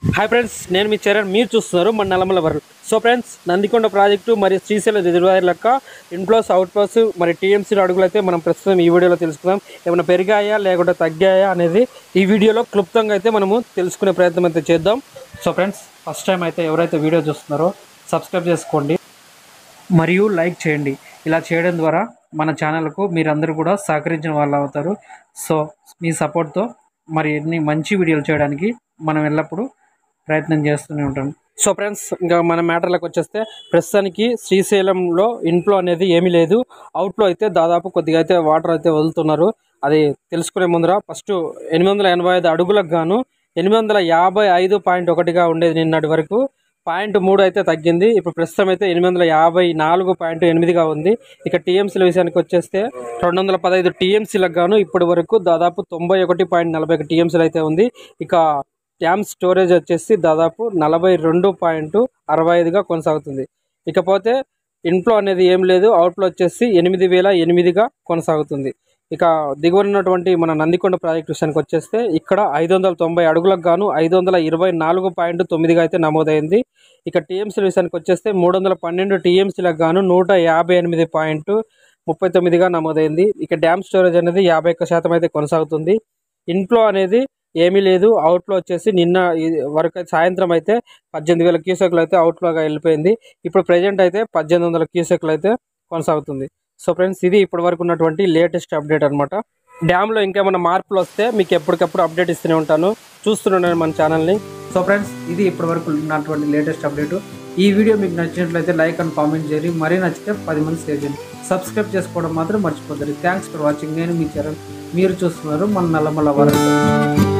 hi friends నేను మీ చరణ్ మీరు చూస్తున్నారు మన నల్లమల వరల్ సో ఫ్రెండ్స్ నందికొండ ప్రాజెక్టు మరియు శ్రీశైల రిజర్వాయర్ లెక్క ఇన్ఫ్లోస్ అవుట్ఫ్లోస్ మరి టీఎంసీ అడుగులు అయితే మనం ప్రస్తుతం ఈ వీడియోలో తెలుసుకుందాం ఏమైనా పెరిగాయా లేకుంటే తగ్గాయా అనేది ఈ వీడియోలో క్లుప్తంగా అయితే మనము తెలుసుకునే ప్రయత్నం అయితే చేద్దాం సో ఫ్రెండ్స్ ఫస్ట్ టైం అయితే ఎవరైతే వీడియో చూస్తున్నారో సబ్స్క్రైబ్ చేసుకోండి మరియు లైక్ చేయండి ఇలా చేయడం ద్వారా మన ఛానల్కు మీరందరూ కూడా సహకరించిన వాళ్ళు అవుతారు సో మీ సపోర్ట్తో మరి ఎన్ని మంచి వీడియోలు చేయడానికి మనం ఎల్లప్పుడూ ప్రయత్నం చేస్తూనే ఉంటాం సో ఫ్రెండ్స్ ఇంకా మన మ్యాటర్లకు వచ్చేస్తే ప్రస్తుతానికి శ్రీశైలంలో ఇన్ఫ్లో అనేది ఏమీ లేదు అవుట్లో అయితే దాదాపు కొద్దిగా అయితే వాటర్ అయితే వదులుతున్నారు అది తెలుసుకునే ముందర ఫస్ట్ ఎనిమిది వందల ఎనభై ఐదు అడుగులకు గాను ఎనిమిది వందల యాభై ఐదు పాయింట్ ఒకటిగా ఉండేది నిన్నటి వరకు పాయింట్ మూడు అయితే తగ్గింది ఇప్పుడు ప్రస్తుతం అయితే ఎనిమిది వందల యాభై నాలుగు పాయింట్ ఎనిమిదిగా ఉంది ఇక టీఎంసీల విషయానికి వచ్చేస్తే రెండు వందల పదహైదు టీఎంసీలకు గాను ఇప్పటి వరకు దాదాపు తొంభై ఒకటి పాయింట్ నలభై ఒక టీఎంసీలు అయితే ఉంది ఇక డ్యామ్ స్టోరేజ్ వచ్చేసి దాదాపు నలభై రెండు పాయింట్ అరవై ఐదుగా కొనసాగుతుంది ఇకపోతే ఇన్ఫ్లో అనేది ఏం లేదు అవుట్లో వచ్చేసి ఎనిమిది వేల ఎనిమిదిగా కొనసాగుతుంది ఇక దిగువన ఉన్నటువంటి మన నందికొండ ప్రాజెక్ట్ విషయానికి వచ్చేస్తే ఇక్కడ ఐదు వందల తొంభై అడుగులకు గాను ఐదు వందల ఇరవై నాలుగు పాయింట్ తొమ్మిదిగా అయితే నమోదైంది ఇక టీఎంసీల విషయానికి వచ్చేస్తే మూడు వందల పన్నెండు టీఎంసీలకు గాను నూట యాభై ఎనిమిది పాయింట్ ముప్పై తొమ్మిదిగా నమోదైంది ఇక డ్యామ్ స్టోరేజ్ అనేది యాభై ఒక్క శాతం అయితే కొనసాగుతుంది ఇన్ఫ్లో అనేది ఏమీ లేదు అవుట్లో వచ్చేసి నిన్న ఈ వరకు అయితే సాయంత్రం అయితే పద్దెనిమిది వేల క్యూసెక్లు అయితే అవుట్లోగా వెళ్ళిపోయింది ఇప్పుడు ప్రజెంట్ అయితే పద్దెనిమిది వందల క్యూసెక్లు అయితే కొనసాగుతుంది సో ఫ్రెండ్స్ ఇది ఇప్పటి వరకు ఉన్నటువంటి లేటెస్ట్ అప్డేట్ అనమాట డ్యామ్లో ఇంకేమైనా మార్పులు వస్తే మీకు ఎప్పటికప్పుడు అప్డేట్ ఇస్తూనే ఉంటాను చూస్తున్నాను మన ఛానల్ని సో ఫ్రెండ్స్ ఇది ఇప్పటి వరకు ఉన్నటువంటి లేటెస్ట్ అప్డేట్ ఈ వీడియో మీకు నచ్చినట్లయితే లైక్ అండ్ కామెంట్ చేయండి మరీ నచ్చితే పది మంది షేర్ చేయండి సబ్స్క్రైబ్ చేసుకోవడం మాత్రం మర్చిపోతారు థ్యాంక్స్ ఫర్ వాచింగ్ నేను మీ చరణ్ మీరు చూస్తున్నారు మన నల్లమల్ల వరకు